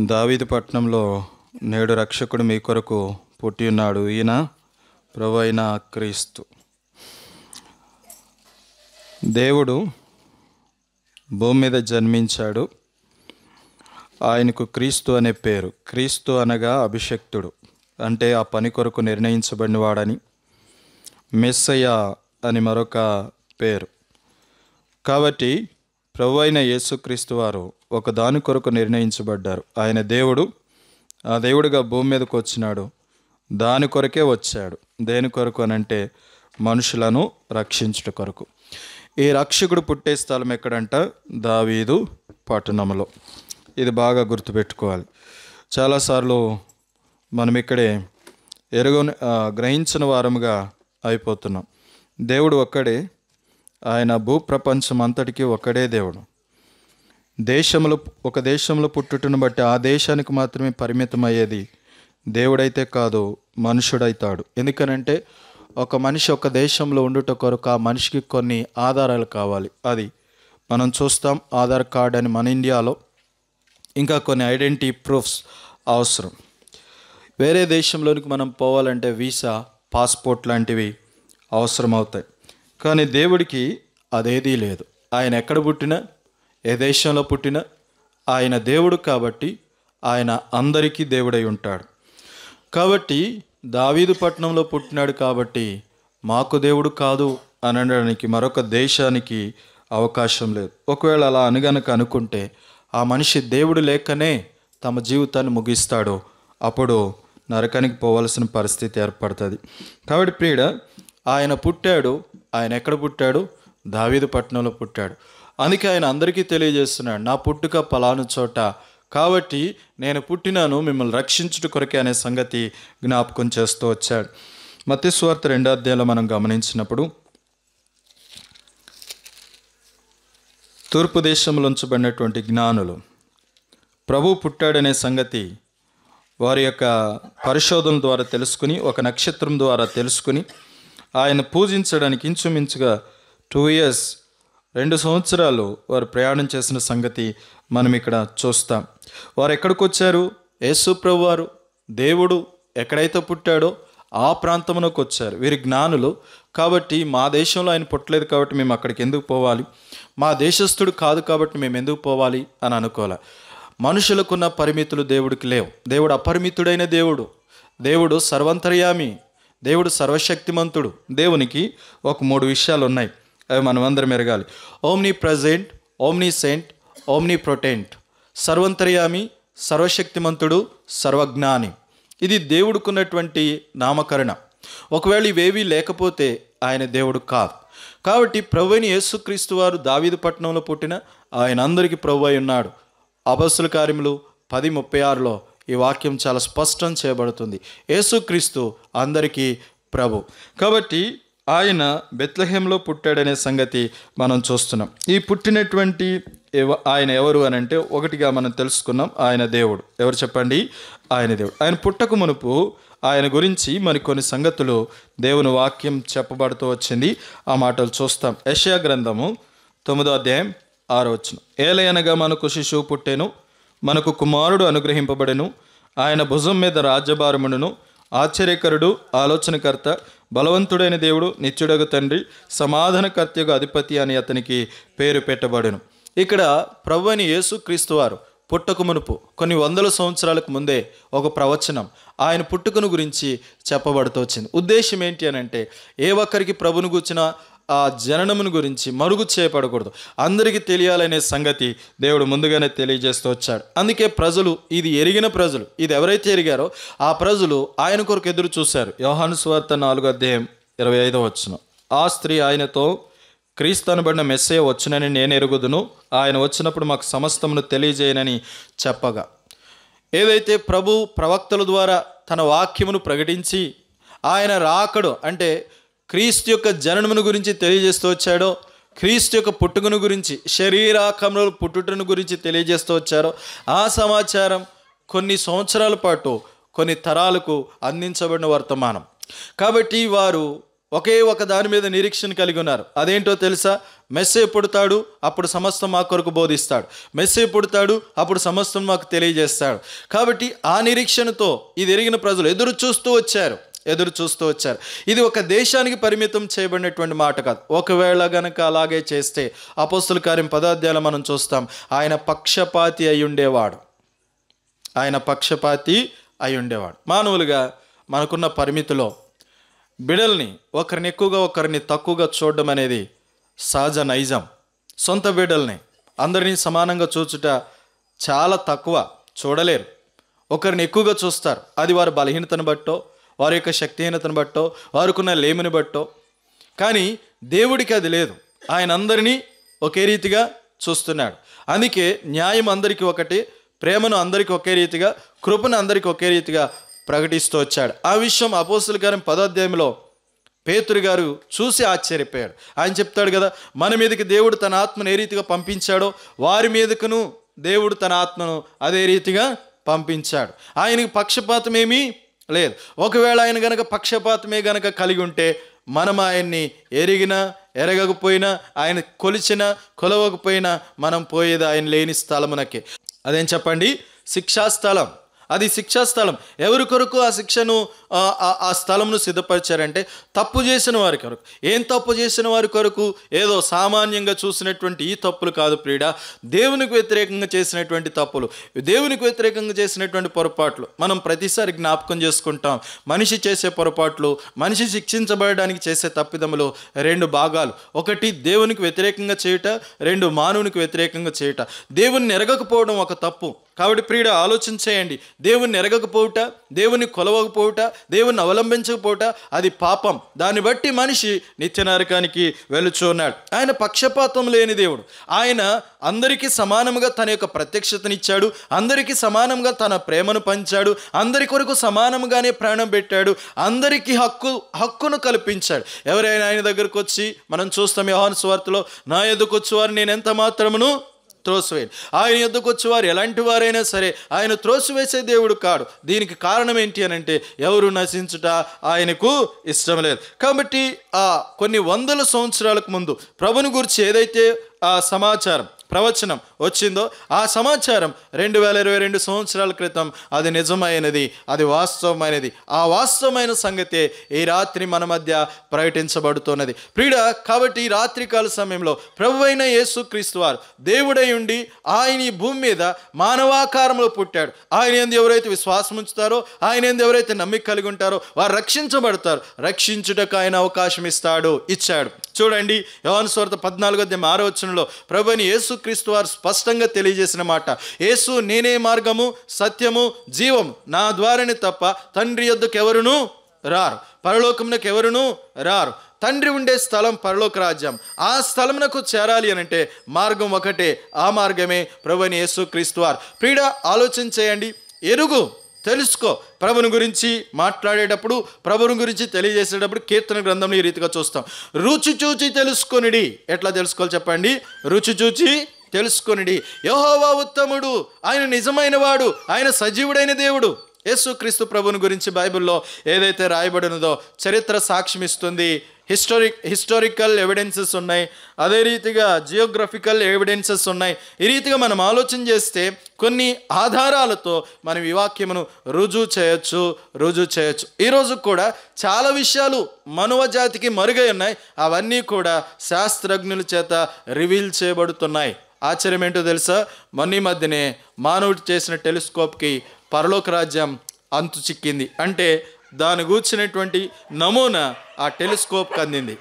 దావీదు పట్నంలో నేడు రక్షకుడు మీ కొరకు పుట్టి ఉన్నాడు ఈయన ప్రభు అయిన క్రీస్తు దేవుడు భూమి మీద జన్మించాడు ఆయనకు క్రీస్తు అనే పేరు క్రీస్తు అనగా అభిషక్తుడు అంటే ఆ పని కొరకు నిర్ణయించబడినవాడని మెస్సయ్య అని మరొక పేరు కాబట్టి ప్రభు అయిన యేసుక్రీస్తు వారు ఒక దాని కొరకు నిర్ణయించబడ్డారు ఆయన దేవుడు ఆ దేవుడిగా భూమి మీదకి వచ్చినాడు దాని కొరకే వచ్చాడు దేని కొరకు అనంటే మనుషులను రక్షించుట కొరకు ఈ రక్షకుడు పుట్టే స్థలం ఎక్కడంట దావీదు పట్టణంలో ఇది బాగా గుర్తుపెట్టుకోవాలి చాలాసార్లు మనం ఇక్కడే ఎరుగని ఆ, గ్రహించిన వారముగా అయిపోతున్నాం దేవుడు ఒక్కడే ఆయన భూప్రపంచం అంతటికీ ఒక్కడే దేవుడు దేశంలో ఒక దేశంలో పుట్టుటను బట్టి ఆ దేశానికి మాత్రమే పరిమితం అయ్యేది దేవుడైతే కాదు మనుషుడైతాడు ఎందుకనంటే ఒక మనిషి ఒక దేశంలో ఉండుట కొరకు ఆ మనిషికి కొన్ని ఆధారాలు కావాలి అది మనం చూస్తాం ఆధార్ కార్డ్ అని మన ఇండియాలో ఇంకా కొన్ని ఐడెంటిటీ ప్రూఫ్స్ అవసరం వేరే దేశంలోనికి మనం పోవాలంటే వీసా పాస్పోర్ట్ లాంటివి అవసరం అవుతాయి కానీ దేవుడికి అదేదీ లేదు ఆయన ఎక్కడ పుట్టినా ఏ దేశంలో పుట్టినా ఆయన దేవుడు కాబట్టి ఆయన అందరికీ దేవుడై ఉంటాడు కాబట్టి దావీదు పట్టణంలో పుట్టినాడు కాబట్టి మాకు దేవుడు కాదు అని అనడానికి మరొక దేశానికి అవకాశం లేదు ఒకవేళ అలా అనగనక అనుకుంటే ఆ మనిషి దేవుడు లేకనే తమ జీవితాన్ని ముగిస్తాడు అప్పుడు నరకానికి పోవలసిన పరిస్థితి ఏర్పడుతుంది కాబట్టి ప్రియుడ ఆయన పుట్టాడు ఆయన ఎక్కడ పుట్టాడు దావీదు పట్టణంలో పుట్టాడు అందుకే ఆయన అందరికీ తెలియజేస్తున్నాడు నా పుట్టుక పలాను చోట కాబట్టి నేను పుట్టినాను మిమ్మల్ని రక్షించుట కొరకే అనే సంగతి జ్ఞాపకం చేస్తూ వచ్చాడు మత్స్వార్త రెండో అధ్యాయంలో మనం గమనించినప్పుడు తూర్పు దేశంలో ఉంచబడినటువంటి జ్ఞానులు ప్రభు పుట్టాడనే సంగతి వారి యొక్క పరిశోధన ద్వారా తెలుసుకుని ఒక నక్షత్రం ద్వారా తెలుసుకుని ఆయన పూజించడానికి ఇంచుమించుగా టూ ఇయర్స్ రెండు సంవత్సరాలు వారు ప్రయాణం చేసిన సంగతి మనం ఇక్కడ చూస్తాం వారు ఎక్కడికి వచ్చారు యేసు ప్రభు వారు దేవుడు ఎక్కడైతే పుట్టాడో ఆ ప్రాంతంలోకి వచ్చారు వీరి జ్ఞానులు కాబట్టి మా దేశంలో ఆయన పుట్టలేదు కాబట్టి మేము అక్కడికి ఎందుకు పోవాలి మా దేశస్థుడు కాదు కాబట్టి మేము ఎందుకు పోవాలి అని అనుకోవాలి మనుషులకున్న పరిమితులు దేవుడికి లేవు దేవుడు అపరిమితుడైన దేవుడు దేవుడు సర్వంతర్యామి దేవుడు సర్వశక్తిమంతుడు దేవునికి ఒక మూడు విషయాలు ఉన్నాయి అవి మనం అందరం ఎరగాలి omnipresent omniscient omnipotent సర్వంతర్యామి సర్వశక్తిమంతుడు సర్వజ్ఞాని ఇది దేవుడుకున్నటువంటి నామకరణ ఒకవేళ ఇవేవీ లేకపోతే ఆయన దేవుడు కాదు కాబట్టి ప్రభుని యేసుక్రీస్తు వారు దావీదు పట్టణంలో పుట్టిన ఆయన అందరికీ ప్రభు అయి ఉన్నాడు అపస్సుల కార్యములు పది ముప్పై ఆరులో ఈ వాక్యం చాలా స్పష్టం చేయబడుతుంది యేసుక్రీస్తు అందరికీ ప్రభు కాబట్టి ఆయన బెత్లహేంలో పుట్టాడనే సంగతి మనం చూస్తున్నాం ఈ పుట్టినటువంటి ఎవ- ఆయన ఎవరు అని అంటే ఒకటిగా మనం తెలుసుకున్నాం ఆయన దేవుడు ఎవరు చెప్పండి ఆయన దేవుడు ఆయన పుట్టక మునుపు ఆయన గురించి మరి కొన్ని సంగతులు దేవుని వాక్యం చెప్పబడుతూ వచ్చింది ఆ మాటలు చూస్తాం యెషయా గ్రంథము తొమ్మిదో అధ్యాయం ఆరో వచ్చిన ఏలయనగా మనకు శిశువు పుట్టెను మనకు కుమారుడు అనుగ్రహింపబడెను ఆయన భుజం మీద రాజ్యభారమును ఆశ్చర్యకరుడు ఆలోచనకర్త బలవంతుడైన దేవుడు నిత్యుడగు తండ్రి సమాధానకర్తయగు అధిపతి అని అతనికి పేరు పెట్టబడెను ఇక్కడ ప్రభు అని యేసుక్రీస్తు వారు పుట్టక మునుపు కొన్ని వందల సంవత్సరాలకు ముందే ఒక ప్రవచనం ఆయన పుట్టుకను గురించి చెప్పబడుతూ వచ్చింది ఉద్దేశం ఏంటి అని అంటే ఏ ఒక్కరికి ప్రభును కూర్చిన ఆ జననమును గురించి మరుగు చేయబడకూడదు అందరికీ తెలియాలనే సంగతి దేవుడు ముందుగానే తెలియజేస్తూ వచ్చాడు అందుకే ప్రజలు ఇది ఎరిగిన ప్రజలు ఇది ఎవరైతే ఎరిగారో ఆ ప్రజలు ఆయన కొరకు ఎదురు చూశారు యోహాను స్వార్త నాలుగు అధ్యాయం ఇరవై ఐదో వచ్చును ఆ స్త్రీ ఆయనతో క్రీస్తు అనబడిన మెస్సే వచ్చునని నేను ఎరుగుదును ఆయన వచ్చినప్పుడు మాకు సమస్తమును తెలియజేయనని చెప్పగా ఏదైతే ప్రభు ప్రవక్తల ద్వారా తన వాక్యమును ప్రకటించి ఆయన రాకడు అంటే క్రీస్తు యొక్క జననమును గురించి తెలియజేస్తూ వచ్చాడో క్రీస్తు యొక్క పుట్టుకను గురించి శరీరాకంలో పుట్టుటను గురించి తెలియజేస్తూ వచ్చారో ఆ సమాచారం కొన్ని సంవత్సరాల పాటు కొన్ని తరాలకు అందించబడిన వర్తమానం కాబట్టి వారు ఒకే ఒక దాని మీద నిరీక్షణ కలిగి ఉన్నారు అదేంటో తెలుసా మెస్సే పుడతాడు అప్పుడు సమస్తం మా కొరకు బోధిస్తాడు మెస్సే పుడతాడు అప్పుడు సమస్తం మాకు తెలియజేస్తాడు కాబట్టి ఆ నిరీక్షణతో ఇది ఎరిగిన ప్రజలు ఎదురు చూస్తూ వచ్చారు ఎదురు చూస్తూ వచ్చారు ఇది ఒక దేశానికి పరిమితం చేయబడినటువంటి మాట కాదు ఒకవేళ గనక అలాగే చేస్తే అపోస్తుల కార్యం పదార్థాలు మనం చూస్తాం ఆయన పక్షపాతి అయి ఉండేవాడు ఆయన పక్షపాతి అయి ఉండేవాడు మానవులుగా మనకున్న పరిమితిలో బిడల్ని ఒకరిని ఎక్కువగా ఒకరిని తక్కువగా చూడడం అనేది సహజ నైజం సొంత బిడ్డల్ని అందరినీ సమానంగా చూచుట చాలా తక్కువ చూడలేరు ఒకరిని ఎక్కువగా చూస్తారు అది వారి బలహీనతను బట్టో వారి యొక్క శక్తిహీనతను బట్టో వారికున్న లేమిని బట్టో కానీ దేవుడికి అది లేదు ఆయన అందరినీ ఒకే రీతిగా చూస్తున్నాడు అందుకే న్యాయం అందరికీ ఒకటి ప్రేమను అందరికీ ఒకే రీతిగా కృపను అందరికీ ఒకే రీతిగా ప్రకటిస్తూ వచ్చాడు ఆ విషయం అపోస్తుల గారి పదాధ్యాయంలో పేతురు గారు చూసి ఆశ్చర్యపోయాడు ఆయన చెప్తాడు కదా మన మీదకి దేవుడు తన ఆత్మను ఏ రీతిగా పంపించాడో వారి మీదకును దేవుడు తన ఆత్మను అదే రీతిగా పంపించాడు ఆయనకి పక్షపాతం ఏమీ లేదు ఒకవేళ ఆయన గనక పక్షపాతమే గనక కలిగి ఉంటే మనం ఆయన్ని ఎరిగినా ఎరగకపోయినా ఆయన కొలిచినా కొలవకపోయినా మనం పోయేది ఆయన లేని స్థలమునకే అదేం చెప్పండి శిక్షాస్థలం అది శిక్షాస్థలం ఎవరి కొరకు ఆ శిక్షను ఆ- ఆ- ఆ స్థలంను సిద్ధపరిచారంటే తప్పు చేసిన వారి కొరకు ఏం తప్పు చేసిన వారి కొరకు ఏదో సామాన్యంగా చూసినటువంటి ఈ తప్పులు కాదు ప్రియుడ దేవునికి వ్యతిరేకంగా చేసినటువంటి తప్పులు దేవునికి వ్యతిరేకంగా చేసినటువంటి పొరపాట్లు మనం ప్రతిసారి జ్ఞాపకం చేసుకుంటాం మనిషి చేసే పొరపాట్లు మనిషి శిక్షించబడడానికి చేసే తప్పిదములు రెండు భాగాలు ఒకటి దేవునికి వ్యతిరేకంగా చేయుట రెండు మానవునికి వ్యతిరేకంగా చేయుట దేవుని ఎరగకపోవడం ఒక తప్పు కాబట్టి ప్రియుడ ఆలోచన చేయండి దేవుణ్ణి ఎరగకపోవుట దేవుని కొలవకపోవుట దేవుణ్ణి అవలంబించకపోవుట అది పాపం దాన్ని బట్టి మనిషి నిత్య నరకానికి వెళుచున్నాడు ఆయన పక్షపాతం లేని దేవుడు ఆయన అందరికీ సమానముగా తన యొక్క ప్రత్యక్షతనిచ్చాడు అందరికీ సమానంగా తన ప్రేమను పంచాడు అందరి కొరకు సమానముగానే ప్రాణం పెట్టాడు అందరికీ హక్కు హక్కును కల్పించాడు ఎవరైనా ఆయన దగ్గరకు వచ్చి మనం చూస్తాం యోహాను స్వార్థలో నా ఎదుకు వచ్చి వారు నేను ఎంత మాత్రమును త్రోసివేయడు ఆయన యుద్ధకు వచ్చేవారు ఎలాంటి వారైనా సరే ఆయన త్రోసివేసే దేవుడు కాడు దీనికి కారణం ఏంటి అని అంటే ఎవరు నశించుట ఆయనకు ఇష్టం లేదు కాబట్టి ఆ కొన్ని వందల సంవత్సరాలకు ముందు ప్రభుని గురించి ఏదైతే ఆ సమాచారం ప్రవచనం వచ్చిందో ఆ సమాచారం రెండు వేల ఇరవై రెండు సంవత్సరాల క్రితం అది నిజమైనది అది వాస్తవమైనది ఆ వాస్తవమైన సంగతే ఈ రాత్రి మన మధ్య ప్రకటించబడుతున్నది ప్రియుడ కాబట్టి ఈ రాత్రికాల సమయంలో ప్రభు అయిన యేసుక్రీస్తు వారు దేవుడై ఉండి ఆయన ఈ భూమి మీద మానవాకారంలో పుట్టాడు ఆయన ఎందు ఎవరైతే విశ్వాసం ఉంచుతారో ఆయన ఎందు ఎవరైతే నమ్మిక కలిగి ఉంటారో వారు రక్షించబడతారు రక్షించుటకు ఆయన అవకాశం ఇస్తాడు ఇచ్చాడు చూడండి యోహాను స్వార్థ పద్నాలుగో అధ్యాయం ఆరో వచనంలో ప్రభుని యేసుక్రీస్తు వారు స్పష్టంగా తెలియజేసిన మాట యేసు నేనే మార్గము సత్యము జీవము నా ద్వారానే తప్ప తండ్రి యొద్దకు ఎవరును రారు పరలోకమునకు ఎవరును రారు తండ్రి ఉండే స్థలం పరలోక రాజ్యం ఆ స్థలమునకు చేరాలి అని అంటే మార్గం ఒకటే ఆ మార్గమే ప్రభుని యేసుక్రీస్తు వారు ప్రీడ ఆలోచన చేయండి ఎరుగు తెలుసుకో ప్రభుని గురించి మాట్లాడేటప్పుడు ప్రభుని గురించి తెలియజేసేటప్పుడు కీర్తన గ్రంథంలో ఈ రీతిగా చూస్తాం రుచి చూచి తెలుసుకొనిడి ఎట్లా తెలుసుకోవాలి చెప్పండి రుచి చూచి తెలుసుకొనిడి యహోవా ఉత్తముడు ఆయన నిజమైన వాడు ఆయన సజీవుడైన దేవుడు యేసుక్రీస్తు ప్రభుని గురించి బైబిల్లో ఏదైతే రాయబడినదో చరిత్ర సాక్ష్యం ఇస్తుంది హిస్టారిక్ హిస్టారికల్ ఎవిడెన్సెస్ ఉన్నాయి అదే రీతిగా జియోగ్రఫికల్ ఎవిడెన్సెస్ ఉన్నాయి ఈ రీతిగా మనం ఆలోచన చేస్తే కొన్ని ఆధారాలతో మనం ఈ వాక్యమును రుజువు చేయొచ్చు రుజువు చేయొచ్చు ఈరోజు కూడా చాలా విషయాలు మనువ జాతికి మరుగై ఉన్నాయి అవన్నీ కూడా శాస్త్రజ్ఞుల చేత రివీల్ చేయబడుతున్నాయి ఆశ్చర్యం ఏంటో తెలుసా మొన్న ఈ మధ్యనే మానవుడు చేసిన టెలిస్కోప్కి పరలోక రాజ్యం అంతు చిక్కింది అంటే దాని గూర్చినటువంటి నమూనా ఆ టెలిస్కోప్కి అందింది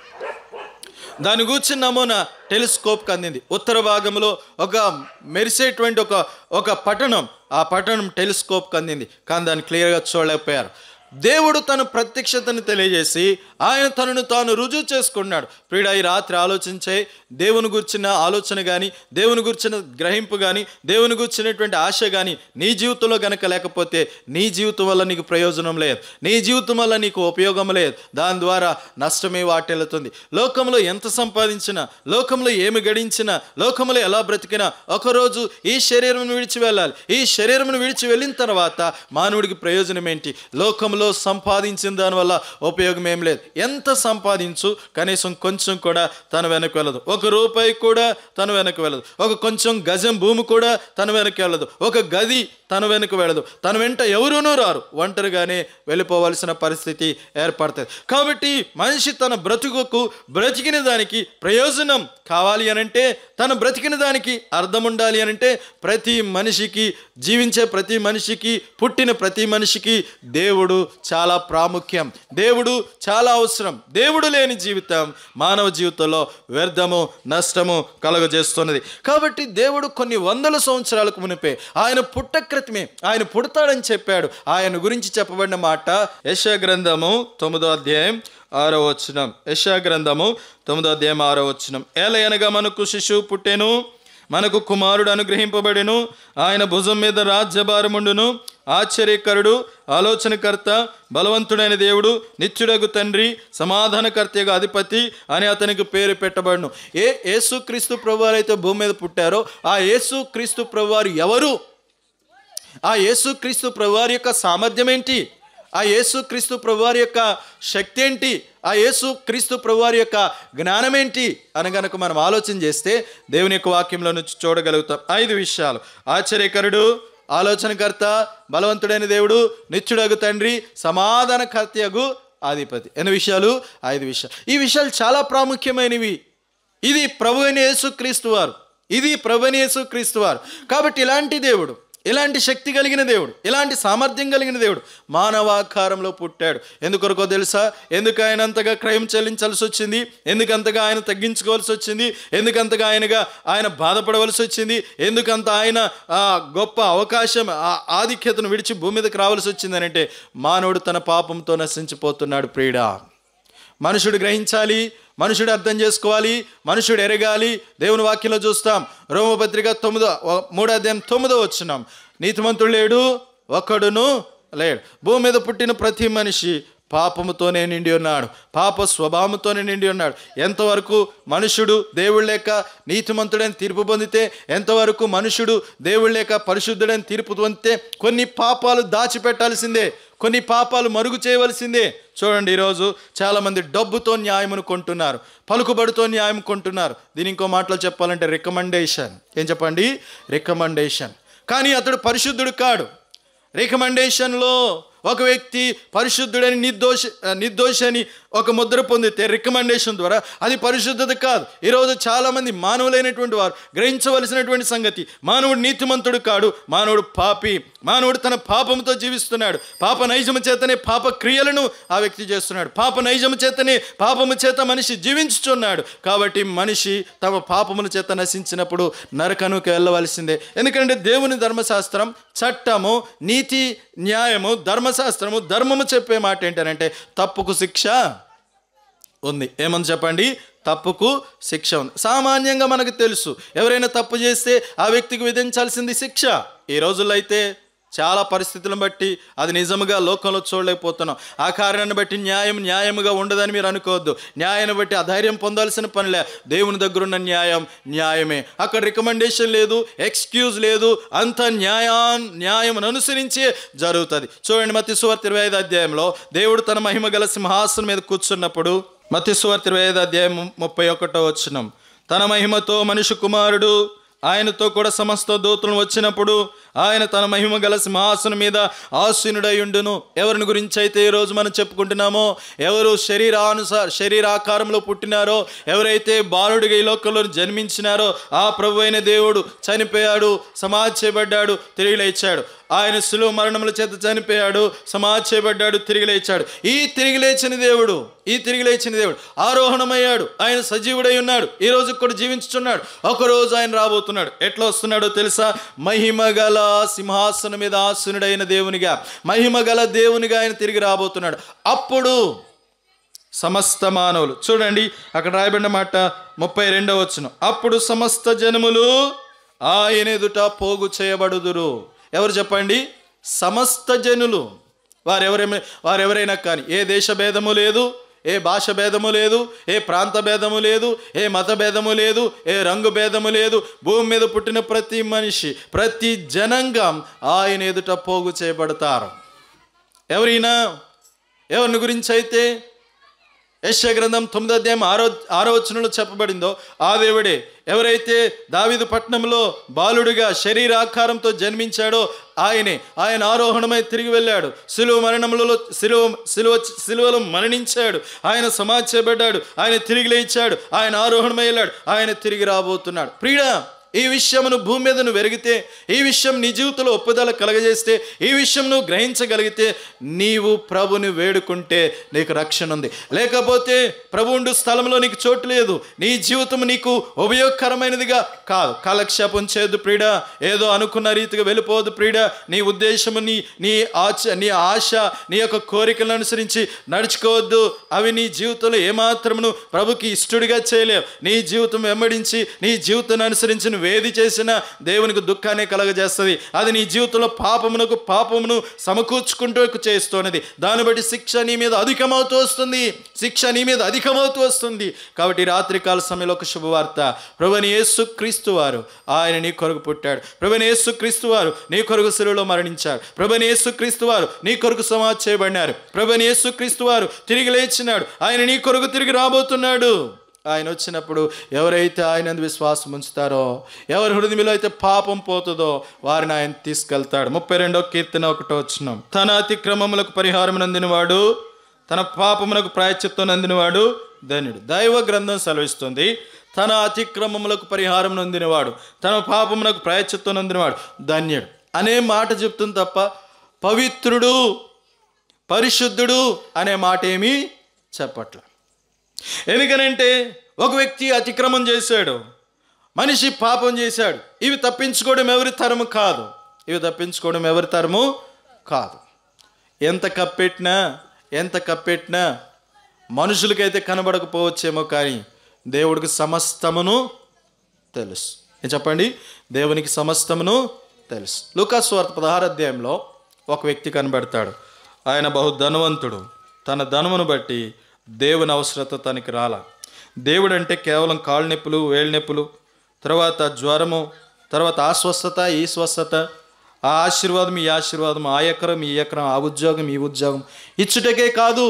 దాని గూర్చిన నమూనా టెలిస్కోప్కి అందింది ఉత్తర భాగంలో ఒక మెరిసేటువంటి ఒక ఒక పట్టణం ఆ పట్టణం టెలిస్కోప్కి అందింది కానీ దాన్ని క్లియర్గా చూడలేకపోయారు దేవుడు తన ప్రత్యక్షతను తెలియజేసి ఆయన తనను తాను రుజువు చేసుకున్నాడు ప్రియుడ ఈ రాత్రి ఆలోచించే దేవుని గుర్చిన ఆలోచన కానీ దేవుని గుర్చిన గ్రహింపు కానీ దేవుని గుర్చినటువంటి ఆశ కానీ నీ జీవితంలో గనక లేకపోతే నీ జీవితం వల్ల నీకు ప్రయోజనం లేదు నీ జీవితం వల్ల నీకు ఉపయోగం లేదు దాని ద్వారా నష్టమే వాటిల్లుతుంది లోకంలో ఎంత సంపాదించినా లోకంలో ఏమి గడించినా లోకంలో ఎలా బ్రతికినా ఒకరోజు ఈ శరీరం విడిచి వెళ్ళాలి ఈ శరీరం విడిచి వెళ్ళిన తర్వాత మానవుడికి ప్రయోజనం ఏంటి లోకంలో లోకంలో సంపాదించిన దానివల్ల ఉపయోగం ఏం లేదు ఎంత సంపాదించు కనీసం కొంచెం కూడా తన వెనక్కి వెళ్ళదు ఒక రూపాయి కూడా తన వెనక్కి వెళ్ళదు ఒక కొంచెం గజం భూమి కూడా తన వెనక్కి వెళ్ళదు ఒక గది తన వెనుక వెళ్ళదు తన వెంట ఎవరూనూ రారు ఒంటరిగానే వెళ్ళిపోవలసిన పరిస్థితి ఏర్పడుతుంది కాబట్టి మనిషి తన బ్రతుకుకు బ్రతికిన దానికి ప్రయోజనం కావాలి అనంటే తను బ్రతికిన దానికి అర్థం ఉండాలి అనంటే ప్రతి మనిషికి జీవించే ప్రతి మనిషికి పుట్టిన ప్రతి మనిషికి దేవుడు చాలా ప్రాముఖ్యం దేవుడు చాలా అవసరం దేవుడు లేని జీవితం మానవ జీవితంలో వ్యర్థము నష్టము కలుగజేస్తున్నది కాబట్టి దేవుడు కొన్ని వందల సంవత్సరాలకు మునిపే ఆయన పుట్ట క్రితమే ఆయన పుడతాడని చెప్పాడు ఆయన గురించి చెప్పబడిన మాట యశ గ్రంథము తొమ్మిదో అధ్యాయం ఆరో వచనం యశా గ్రంథము తొమ్మిదో అధ్యాయం ఆరో వచనం ఏలయనగా మనకు శిశువు పుట్టెను మనకు కుమారుడు అనుగ్రహింపబడెను ఆయన భుజం మీద రాజ్యభారముండును ఆశ్చర్యకరుడు ఆలోచనకర్త బలవంతుడైన దేవుడు నిత్యుడగు తండ్రి సమాధానకర్తగా అధిపతి అని అతనికి పేరు పెట్టబడును ఏ యేసుక్రీస్తు ప్రభువారు అయితే భూమి మీద పుట్టారో ఆ యేసుక్రీస్తు ప్రభువారు ఎవరు ఆ యేసుక్రీస్తు ప్రభువారి యొక్క సామర్థ్యం ఏంటి ఆ యేసుక్రీస్తు ప్రభువారి యొక్క శక్తి ఏంటి ఆ యేసు క్రీస్తు ప్రభువారి యొక్క జ్ఞానం ఏంటి అని గనక మనం ఆలోచన చేస్తే దేవుని యొక్క వాక్యంలో నుంచి చూడగలుగుతాం ఐదు విషయాలు ఆశ్చర్యకరుడు ఆలోచనకర్త బలవంతుడైన దేవుడు నిత్యుడగు తండ్రి సమాధానకర్తయగు అధిపతి ఎన్ని విషయాలు ఐదు విషయాలు ఈ విషయాలు చాలా ప్రాముఖ్యమైనవి ఇది ప్రభు అయిన యేసుక్రీస్తు వారు ఇది ప్రభు అయిన యేసుక్రీస్తు వారు కాబట్టి ఇలాంటి దేవుడు ఇలాంటి శక్తి కలిగిన దేవుడు ఇలాంటి సామర్థ్యం కలిగిన దేవుడు మానవాకారంలో పుట్టాడు ఎందుకొరకో తెలుసా ఎందుకు ఆయన అంతగా క్రయం చెల్లించాల్సి వచ్చింది ఎందుకంతగా ఆయన తగ్గించుకోవాల్సి వచ్చింది ఎందుకంతగా ఆయనగా ఆయన బాధపడవలసి వచ్చింది ఎందుకంత ఆయన ఆ గొప్ప అవకాశం ఆ ఆధిక్యతను విడిచి భూమి మీదకి రావాల్సి వచ్చింది అంటే మానవుడు తన పాపంతో నశించిపోతున్నాడు ప్రియుడా మనుషుడు గ్రహించాలి మనుషుడు అర్థం చేసుకోవాలి మనుషుడు ఎరగాలి దేవుని వాక్యంలో చూస్తాం రోమపత్రిక తొమ్మిదో మూడో అధ్యాయం తొమ్మిదో వచ్చినాం నీతిమంతుడు లేడు ఒక్కడును లేడు భూమి మీద పుట్టిన ప్రతి మనిషి పాపముతోనే నిండి ఉన్నాడు పాప స్వభావంతోనే నిండి ఉన్నాడు ఎంతవరకు మనుషుడు దేవుడు లేక నీతిమంతుడని తీర్పు పొందితే ఎంతవరకు మనుషుడు దేవుడు లేక పరిశుద్ధుడని తీర్పు పొందితే కొన్ని పాపాలు దాచిపెట్టాల్సిందే కొన్ని పాపాలు మరుగు చేయవలసిందే చూడండి ఈరోజు చాలామంది డబ్బుతో న్యాయమును కొంటున్నారు పలుకుబడితో న్యాయం కొంటున్నారు దీని ఇంకో మాటలో చెప్పాలంటే రికమెండేషన్ ఏం చెప్పండి రికమెండేషన్ కానీ అతడు పరిశుద్ధుడు కాడు రికమెండేషన్లో ఒక వ్యక్తి పరిశుద్ధుడని నిర్దోష నిర్దోషి అని ఒక ముద్ర పొందితే రికమెండేషన్ ద్వారా అది పరిశుద్ధత కాదు ఈరోజు చాలామంది మానవులైనటువంటి వారు గ్రహించవలసినటువంటి సంగతి మానవుడు నీతిమంతుడు కాడు మానవుడు పాపి మానవుడు తన పాపంతో జీవిస్తున్నాడు పాప నైజము చేతనే పాప క్రియలను ఆ వ్యక్తి చేస్తున్నాడు పాప నైజము చేతనే పాపము చేత మనిషి జీవించుచున్నాడు కాబట్టి మనిషి తమ పాపముల చేత నశించినప్పుడు నరకనుకు వెళ్ళవలసిందే ఎందుకంటే దేవుని ధర్మశాస్త్రం చట్టము నీతి న్యాయము ధర్మశాస్త్రము ధర్మము చెప్పే మాట ఏంటంటే తప్పుకు శిక్ష ఉంది ఏమని చెప్పండి తప్పుకు శిక్ష ఉంది సామాన్యంగా మనకు తెలుసు ఎవరైనా తప్పు చేస్తే ఆ వ్యక్తికి విధించాల్సింది శిక్ష ఈ రోజుల్లో అయితే చాలా పరిస్థితులను బట్టి అది నిజముగా లోకంలో చూడలేకపోతున్నాం ఆ కారణాన్ని బట్టి న్యాయం న్యాయముగా ఉండదని మీరు అనుకోవద్దు న్యాయాన్ని బట్టి అధైర్యం పొందాల్సిన పనిలే దేవుని దగ్గర ఉన్న న్యాయం న్యాయమే అక్కడ రికమెండేషన్ లేదు ఎక్స్క్యూజ్ లేదు అంత న్యాయా న్యాయం అనుసరించే జరుగుతుంది చూడండి మత్తి సువార్త ఇరవై ఐదు అధ్యాయంలో దేవుడు తన మహిమ గల సింహాసనం మీద కూర్చున్నప్పుడు మత్తి సువార్త ఇరవై ఐదు అధ్యాయం ముప్పై ఒకటో వచ్చినం తన మహిమతో మనిషి కుమారుడు ఆయనతో కూడా సమస్త దూతలను వచ్చినప్పుడు ఆయన తన మహిమ గల సింహాసనం మీద ఆసీనుడై ఉండును ఎవరిని గురించి అయితే ఈరోజు మనం చెప్పుకుంటున్నామో ఎవరు శరీరానుసార శరీరాకారంలో పుట్టినారో ఎవరైతే బాలుడిగా ఈ లోకంలో జన్మించినారో ఆ ప్రభు అయిన దేవుడు చనిపోయాడు సమాధి చేయబడ్డాడు తిరిగి లేచాడు ఆయన సులువు మరణముల చేత చనిపోయాడు సమాధి చేయబడ్డాడు తిరిగి లేచాడు ఈ తిరిగి లేచిన దేవుడు ఈ తిరిగి లేచిన దేవుడు ఆరోహణమయ్యాడు ఆయన సజీవుడై ఉన్నాడు ఈ రోజు కూడా జీవించుచున్నాడు ఒకరోజు ఆయన రాబోతున్నాడు ఎట్లా వస్తున్నాడో తెలుసా మహిమ గల సింహాసనం మీద ఆసునుడైన దేవునిగా మహిమ గల దేవునిగా ఆయన తిరిగి రాబోతున్నాడు అప్పుడు సమస్త మానవులు చూడండి అక్కడ రాయబడిన మాట ముప్పై రెండవ వచ్చిన అప్పుడు సమస్త జనములు ఆయన ఎదుట పోగు చేయబడుదురు ఎవరు చెప్పండి సమస్త జనులు వారెవరైనా వారెవరైనా కానీ ఏ దేశ భేదము లేదు ఏ భాష భేదము లేదు ఏ ప్రాంత భేదము లేదు ఏ మత భేదము లేదు ఏ రంగు భేదము లేదు భూమి మీద పుట్టిన ప్రతి మనిషి ప్రతి జనాంగం ఆయన ఎదుట పోగు చేయబడతారు ఎవరైనా ఎవరిని గురించి అయితే యశ్య గ్రంథం తొమ్మిదో అధ్యాయం ఆరో ఆరో వచనంలో చెప్పబడిందో ఆ దేవుడే ఎవరైతే దావిదు పట్నంలో బాలుడిగా శరీరాకారంతో జన్మించాడో ఆయనే ఆయన ఆరోహణమై తిరిగి వెళ్ళాడు సిలువ మరణంలో సిలువ సిలువ సిలువలో మరణించాడు ఆయన సమాధి చేయబడ్డాడు ఆయన తిరిగి లేచాడు ఆయన ఆరోహణమై వెళ్ళాడు ఆయన తిరిగి రాబోతున్నాడు ప్రియుడా ఈ విషయమును భూమి మీద నువ్వు వెరిగితే ఈ విషయం నీ జీవితంలో ఒప్పుదల కలగజేస్తే ఈ విషయం నువ్వు గ్రహించగలిగితే నీవు ప్రభుని వేడుకుంటే నీకు రక్షణ ఉంది లేకపోతే ప్రభు ఉండు స్థలంలో నీకు చోటు లేదు నీ జీవితం నీకు ఉపయోగకరమైనదిగా కాదు కాలక్షేపం చేయదు ప్రీడ ఏదో అనుకున్న రీతిగా వెళ్ళిపోదు ప్రీడ నీ ఉద్దేశము నీ నీ ఆచ నీ ఆశ నీ యొక్క కోరికలను అనుసరించి నడుచుకోవద్దు అవి నీ జీవితంలో ఏమాత్రమును ప్రభుకి ఇష్టడిగా చేయలేవు నీ జీవితం వెంబడించి నీ జీవితాన్ని అనుసరించి నువ్వు ఏది చేసినా దేవునికి దుఃఖాన్ని కలగజేస్తుంది అది నీ జీవితంలో పాపమునకు పాపమును సమకూర్చుకుంటూ చేస్తున్నది దాన్ని బట్టి శిక్ష నీ మీద అధికమవుతూ వస్తుంది శిక్ష నీ మీద అధికమవుతూ వస్తుంది కాబట్టి రాత్రికాల సమయంలో ఒక శుభవార్త ప్రభుని యేసు క్రీస్తు వారు ఆయన నీ కొరకు పుట్టాడు ప్రభుని యేసు క్రీస్తు వారు నీ కొరకు శిలువలో మరణించారు ప్రభుని యేసు క్రీస్తు వారు నీ కొరకు సమాధి చేయబడినారు ప్రభుని యేసు క్రీస్తు వారు తిరిగి లేచినాడు ఆయన నీ కొరకు తిరిగి రాబోతున్నాడు ఆయన వచ్చినప్పుడు ఎవరైతే ఆయన యందు విశ్వాసం ఉంచుతారో ఎవరి హృదయంలో అయితే పాపం పోతుందో వారిని ఆయన తీసుకెళ్తాడు ముప్పై రెండో కీర్తన ఒకటో వచ్చినాం తన అతిక్రమములకు పరిహారం నందినవాడు తన పాపములకు ప్రాయశ్చిత్తం నందినవాడు ధన్యుడు దైవ గ్రంథం సెలవిస్తుంది తన అతిక్రమములకు పరిహారం నొందినవాడు తన పాపములకు ప్రాయశ్చిత్తం నొందినవాడు ధన్యుడు అనే మాట చెప్తుంది తప్ప పవిత్రుడు పరిశుద్ధుడు అనే మాట ఏమీ చెప్పట్ల ఎందుకనంటే ఒక వ్యక్తి అతిక్రమం చేశాడు మనిషి పాపం చేశాడు ఇవి తప్పించుకోవడం ఎవరి తరము కాదు ఇవి తప్పించుకోవడం ఎవరి తరము కాదు ఎంత కప్పెట్టినా ఎంత కప్పెట్టినా మనుషులకైతే కనబడకపోవచ్చేమో కానీ దేవుడికి సమస్తమును తెలుసు ఏం చెప్పండి దేవునికి సమస్తమును తెలుసు లూకాస్ వార్త పదహారు అధ్యాయంలో ఒక వ్యక్తి కనబడతాడు ఆయన బహు ధనవంతుడు తన ధనమును బట్టి దేవుని అవసరత తనకి రాల దేవుడు అంటే కేవలం కాళ్ళు నొప్పులు వేళ్ళ నొప్పులు తర్వాత జ్వరము తర్వాత ఆ స్వస్థత ఈ స్వస్థత ఆ ఆశీర్వాదం ఈ ఆశీర్వాదం ఆ ఎకరం ఈ ఎకరం ఆ ఉద్యోగం ఈ ఉద్యోగం ఇచ్చుటకే కాదు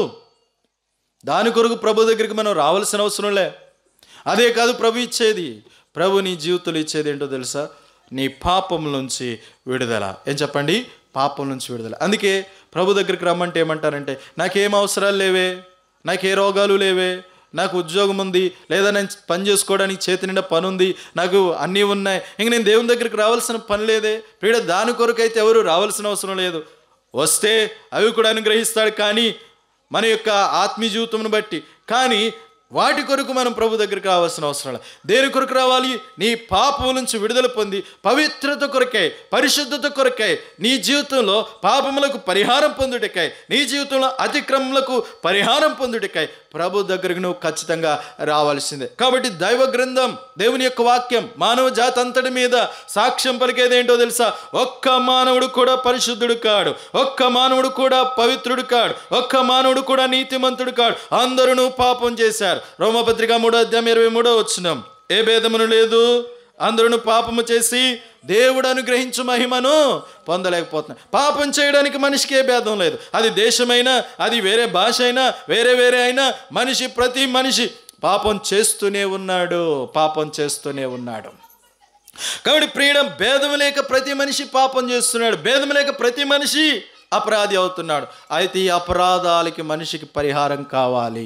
దాని కొరకు ప్రభు దగ్గరికి మనం రావాల్సిన అవసరం లే అదే కాదు ప్రభు ఇచ్చేది ప్రభు నీ జీవితంలో ఇచ్చేది ఏంటో తెలుసా నీ పాపం నుంచి విడుదల ఏం చెప్పండి పాపం నుంచి విడుదల అందుకే ప్రభు దగ్గరికి రమ్మంటే ఏమంటారంటే నాకేం అవసరాలు లేవే నాకు ఏ రోగాలు లేవే నాకు ఉద్యోగం ఉంది లేదా నేను పని చేసుకోవడానికి చేతి నిండా పని ఉంది నాకు అన్నీ ఉన్నాయి ఇంక నేను దేవుని దగ్గరికి రావాల్సిన పని లేదే ప్రియుడ దాని కొరకు అయితే ఎవరు రావాల్సిన అవసరం లేదు వస్తే అవి కూడా అనుగ్రహిస్తాడు కానీ మన యొక్క ఆత్మీయ జీవితంను బట్టి కానీ వాటి కొరకు మనం ప్రభు దగ్గరికి రావాల్సిన అవసరం లేదు దేని కొరకు రావాలి నీ పాపం నుంచి విడుదల పొంది పవిత్రత కొరకై పరిశుద్ధత కొరకై నీ జీవితంలో పాపములకు పరిహారం పొందుటకై నీ జీవితంలో అతిక్రమములకు పరిహారం పొందుటకై ప్రభు దగ్గరకు నువ్వు ఖచ్చితంగా రావాల్సిందే కాబట్టి దైవ గ్రంథం దేవుని యొక్క వాక్యం మానవ జాతి అంతటి మీద సాక్ష్యం పలికేది ఏంటో తెలుసా ఒక్క మానవుడు కూడా పరిశుద్ధుడు కాడు ఒక్క మానవుడు కూడా పవిత్రుడు కాడు ఒక్క మానవుడు కూడా నీతిమంతుడు కాడు అందరూ పాపం చేశారు రోమపత్రిక మూడో అధ్యాయం ఇరవై మూడో వచ్చినాం ఏ భేదమును లేదు అందరూ పాపము చేసి దేవుడు అనుగ్రహించు మహిమను పొందలేకపోతున్నారు పాపం చేయడానికి మనిషికి ఏ భేదం లేదు అది దేశమైనా అది వేరే భాష అయినా వేరే వేరే అయినా మనిషి ప్రతి మనిషి పాపం చేస్తూనే ఉన్నాడు పాపం చేస్తూనే ఉన్నాడు కాబట్టి ప్రియుడం భేదం లేక ప్రతి మనిషి పాపం చేస్తున్నాడు భేదం లేక ప్రతి మనిషి అపరాధి అవుతున్నాడు అయితే ఈ అపరాధాలకి మనిషికి పరిహారం కావాలి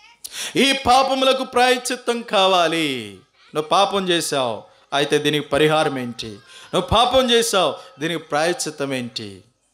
ఈ పాపములకు ప్రాయశ్చిత్తం కావాలి నువ్వు పాపం చేశావు అయితే దీనికి పరిహారం ఏంటి నువ్వు పాపం చేశావు దీనికి ప్రాయశ్చిత్తం ఏంటి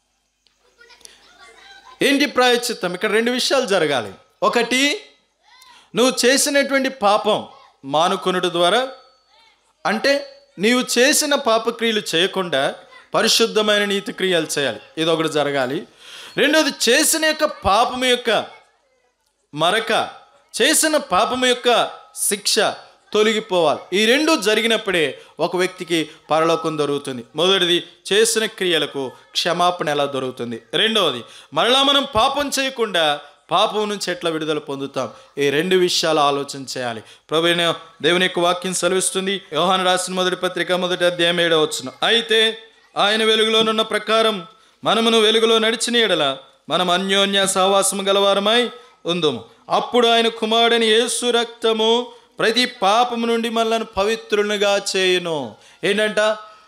ఏంటి ప్రాయశ్చిత్తం ఇక్కడ రెండు విషయాలు జరగాలి ఒకటి నువ్వు చేసినటువంటి పాపం మానుకొనుట ద్వారా అంటే నీవు చేసిన పాపక్రియలు చేయకుండా పరిశుద్ధమైన నీతి క్రియలు చేయాలి ఇది ఒకటి జరగాలి రెండోది చేసిన యొక్క పాపం యొక్క మరక చేసిన పాపం యొక్క శిక్ష తొలగిపోవాలి ఈ రెండు జరిగినప్పుడే ఒక వ్యక్తికి పరలోకం దొరుకుతుంది మొదటిది చేసిన క్రియలకు క్షమాపణ ఎలా దొరుకుతుంది రెండవది మరలా మనం పాపం చేయకుండా పాపం నుంచి ఎట్లా విడుదల పొందుతాం ఈ రెండు విషయాలు ఆలోచన చేయాలి ప్రభుత్వ దేవుని యొక్క వాక్యం సెలవిస్తుంది యోహాను రాసిన మొదటి పత్రిక మొదటి అధ్యాయం ఏడవ వచ్చును అయితే ఆయన వెలుగులోనున్న ప్రకారం మనమును వెలుగులో నడిచిన ఎడల మనం అన్యోన్య సహవాసము గలవారమై ఉందుము అప్పుడు ఆయన కుమారుడని యేసు రక్తము ప్రతి పాపము నుండి మనల్ని పవిత్రులుగా చేయును ఏంటంట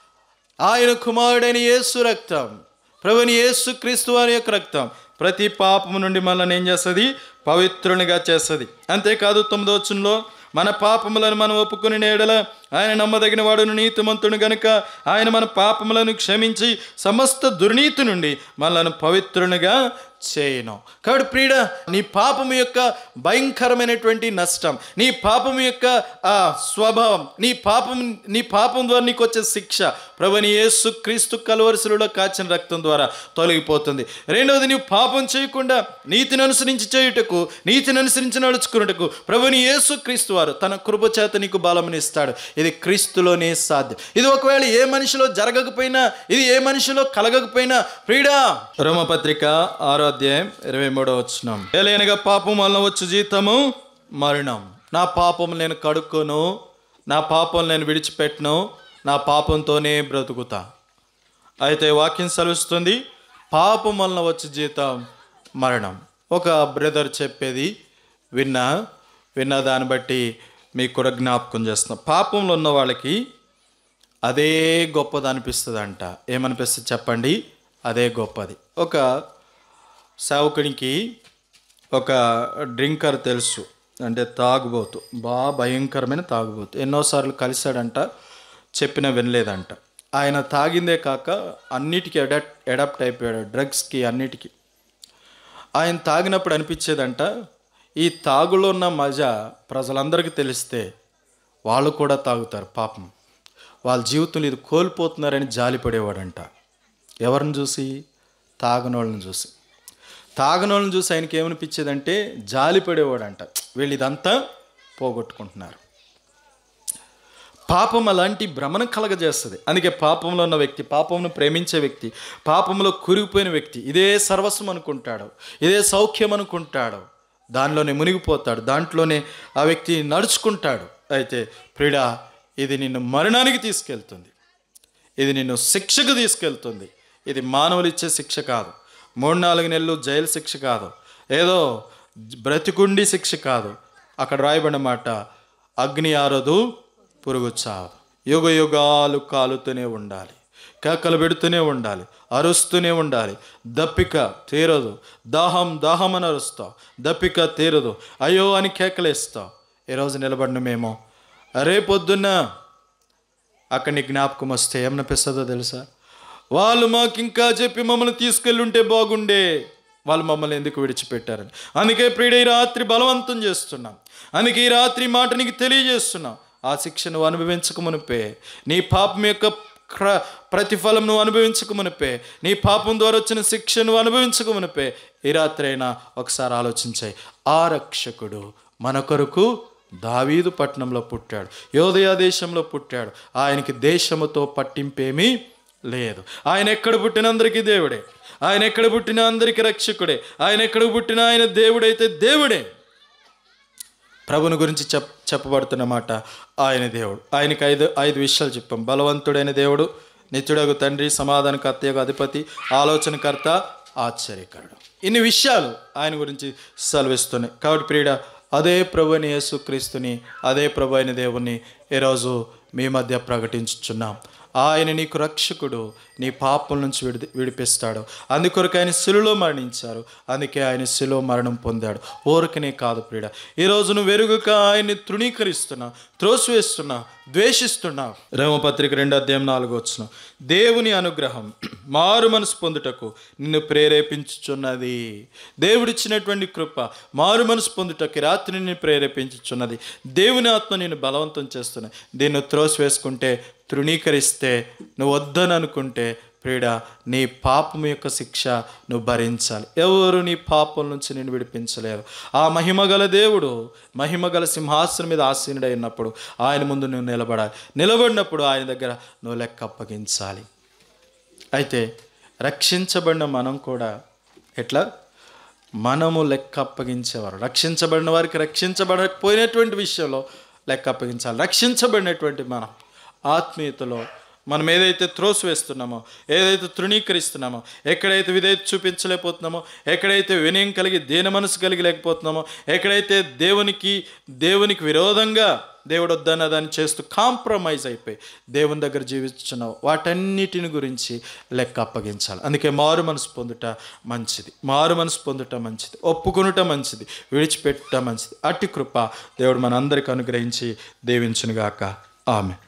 ఆయన కుమారుడైన యేసు రక్తం ప్రభుని యేసు క్రీస్తు వారి యొక్క రక్తం ప్రతి పాపము నుండి మనల్ని ఏం చేస్తుంది పవిత్రునిగా చేస్తుంది అంతేకాదు తొమ్మిదో వచ్చంలో మన పాపములను మనం ఒప్పుకుని నేడల ఆయన నమ్మదగిన వాడును నీతిమంతుడు గనుక ఆయన మన పాపములను క్షమించి సమస్త దుర్నీతి నుండి మనలను పవిత్రునిగా చేయను కాబట్టి ప్రియుడ నీ పాపము యొక్క భయంకరమైనటువంటి నష్టం నీ పాపము యొక్క ఆ స్వభావం నీ పాపం నీ పాపం ద్వారా నీకు వచ్చే శిక్ష ప్రభుని యేసు క్రీస్తు కలవరుసలలో కాచిన రక్తం ద్వారా తొలగిపోతుంది రెండవది నీవు పాపం చేయకుండా నీతిని అనుసరించి చేయుటకు నీతిని అనుసరించి నడుచుకున్నటకు ప్రభుని యేసు క్రీస్తు వారు తన కృప చేత నీకు బలమునిస్తాడు ఇది క్రీస్తులోనే సాధ్యం ఇది ఒకవేళ ఏ మనిషిలో జరగకపోయినా ఇది ఏ మనిషిలో కలగకపోయినా ప్రీడా రోమపత్రిక ఆరో అధ్యాయం ఇరవై మూడో వచ్చినాం ఏలైనగా పాపం వలన వచ్చు జీతము మరణం నా పాపం నేను కడుక్కోను నా పాపం నేను విడిచిపెట్టను నా పాపంతోనే బ్రతుకుతా అయితే వాక్యం సెలవుస్తుంది పాపం వలన వచ్చే జీతం మరణం ఒక బ్రదర్ చెప్పేది విన్నా విన్న దాన్ని బట్టి మీకు కూడా జ్ఞాపకం చేస్తున్నాం పాపంలో ఉన్న వాళ్ళకి అదే గొప్పది అనిపిస్తుంది అంట ఏమనిపిస్తుంది చెప్పండి అదే గొప్పది ఒక సేవకునికి ఒక డ్రింకర్ తెలుసు అంటే తాగుబోతు బాగా భయంకరమైన తాగుబోతు ఎన్నోసార్లు కలిశాడంట చెప్పినా వినలేదంట ఆయన తాగిందే కాక అన్నిటికీ అడాప్ట్ అడాప్ట్ అయిపోయాడు డ్రగ్స్కి అన్నిటికీ ఆయన తాగినప్పుడు అనిపించేదంట ఈ తాగులో ఉన్న మజా ప్రజలందరికీ తెలిస్తే వాళ్ళు కూడా తాగుతారు పాపం వాళ్ళ జీవితంలో ఇది కోల్పోతున్నారని జాలిపడేవాడంట ఎవరిని చూసి తాగనోళ్ళని చూసి తాగనోళ్ళని చూసి ఆయనకి ఏమనిపించేదంటే జాలిపడేవాడంట వీళ్ళు ఇదంతా పోగొట్టుకుంటున్నారు పాపం అలాంటి భ్రమను కలగజేస్తుంది అందుకే పాపంలో ఉన్న వ్యక్తి పాపమును ప్రేమించే వ్యక్తి పాపంలో కురిగిపోయిన వ్యక్తి ఇదే సర్వస్వం అనుకుంటాడు ఇదే సౌఖ్యం అనుకుంటాడు దానిలోనే మునిగిపోతాడు దాంట్లోనే ఆ వ్యక్తి నడుచుకుంటాడు అయితే ప్రిడా ఇది నిన్ను మరణానికి తీసుకెళ్తుంది ఇది నిన్ను శిక్షకు తీసుకెళ్తుంది ఇది మానవులు ఇచ్చే శిక్ష కాదు మూడు నాలుగు నెలలు జైలు శిక్ష కాదు ఏదో బ్రతికుండి శిక్ష కాదు అక్కడ రాయబడిన మాట అగ్ని ఆరదు పురుగు చావదు యుగ యుగాలు కాలుతూనే ఉండాలి కేకలు పెడుతూనే ఉండాలి అరుస్తూనే ఉండాలి దప్పిక తీరదు దాహం దాహం అని అరుస్తావు దప్పిక తీరదు అయ్యో అని కేకలేస్తావు ఈరోజు నిలబడిన మేము రేపొద్దున్న అక్కడ నీ జ్ఞాపకం వస్తే ఏమనిపిస్తుందో తెలుసా వాళ్ళు మాకు ఇంకా చెప్పి మమ్మల్ని తీసుకెళ్ళి ఉంటే బాగుండే వాళ్ళు మమ్మల్ని ఎందుకు విడిచిపెట్టారని అందుకే ప్రియుడ ఈ రాత్రి బలవంతం చేస్తున్నాం అందుకే ఈ రాత్రి ఈ మాట నీకు తెలియజేస్తున్నాం ఆ శిక్ష నువ్వు అనుభవించక మునిపే నీ పాపం యొక్క క్ర ప్రతిఫలం నువ్వు అనుభవించక మునిపే నీ పాపం ద్వారా వచ్చిన శిక్ష నువ్వు అనుభవించక మునిపే ఈ రాత్రి అయినా ఒకసారి ఆలోచించాయి ఆ రక్షకుడు మన కొరకు దావీదు పట్టణంలో పుట్టాడు యోదయ దేశంలో పుట్టాడు ఆయనకి దేశముతో పట్టింపేమీ లేదు ఆయన ఎక్కడ పుట్టిన అందరికీ దేవుడే ఆయన ఎక్కడ పుట్టిన అందరికీ రక్షకుడే ఆయన ఎక్కడ పుట్టిన ఆయన దేవుడైతే దేవుడే ప్రభుని గురించి చెప్ చెప్పబడుతున్న మాట ఆయన దేవుడు ఆయనకి ఐదు ఐదు విషయాలు చెప్పాం బలవంతుడైన దేవుడు నిత్యుడగు తండ్రి సమాధానకర్తయగు అధిపతి ఆలోచనకర్త ఆశ్చర్యకరుడు ఇన్ని విషయాలు ఆయన గురించి సెలవిస్తున్నాయి కాబట్టి ప్రియుడ అదే ప్రభు అయిన యేసుక్రీస్తుని అదే ప్రభు అయిన దేవుణ్ణి ఈరోజు మీ మధ్య ప్రకటించుచున్నాం ఆయన నీకు రక్షకుడు నీ పాపం నుంచి విడి విడిపిస్తాడు అందుకొరకు ఆయన శిలులో మరణించారు అందుకే ఆయన శిలో మరణం పొందాడు ఊరికనే కాదు ప్రియుడ ఈరోజు నువ్వు వెరుగుక ఆయన్ని తృణీకరిస్తున్నావు త్రోసివేస్తున్నావు ద్వేషిస్తున్నావు రేమపత్రిక రెండు అధ్యాయం నాలుగు వచ్చిన దేవుని అనుగ్రహం మారు మనసు పొందుటకు నిన్ను ప్రేరేపించుచున్నది దేవుడిచ్చినటువంటి కృప మారు మనసు పొందుటకి రాత్రి నిన్ను ప్రేరేపించుచున్నది దేవుని ఆత్మ నిన్ను బలవంతం చేస్తున్నది దీన్ని త్రోసివేసుకుంటే తృణీకరిస్తే నువ్వు వద్దని అనుకుంటే ప్రియుడ నీ పాపం యొక్క శిక్ష నువ్వు భరించాలి ఎవరు నీ పాపం నుంచి నేను విడిపించలేరు ఆ మహిమగల దేవుడు మహిమగల సింహాసనం మీద ఆసీనుడై ఉన్నప్పుడు ఆయన ముందు నువ్వు నిలబడాలి నిలబడినప్పుడు ఆయన దగ్గర నువ్వు లెక్క అప్పగించాలి అయితే రక్షించబడిన మనం కూడా ఎట్లా మనము లెక్క అప్పగించేవారు రక్షించబడిన వారికి రక్షించబడకపోయినటువంటి విషయంలో లెక్క అప్పగించాలి రక్షించబడినటువంటి మనం ఆత్మీయతలో మనం ఏదైతే త్రోసివేస్తున్నామో ఏదైతే తృణీకరిస్తున్నామో ఎక్కడైతే విధేయత చూపించలేకపోతున్నామో ఎక్కడైతే వినయం కలిగి దేన మనసు కలిగి లేకపోతున్నామో ఎక్కడైతే దేవునికి దేవునికి విరోధంగా దేవుడు వద్దన్న దాన్ని చేస్తూ కాంప్రమైజ్ అయిపోయి దేవుని దగ్గర జీవిస్తున్నావు వాటన్నిటిని గురించి లెక్క అప్పగించాలి అందుకే మారు మనసు పొందుట మంచిది మారు మనసు పొందుట మంచిది ఒప్పుకొనుట మంచిది విడిచిపెట్టుట మంచిది అట్టి కృప దేవుడు మనందరికి అనుగ్రహించి దీవించునుగాక ఆమె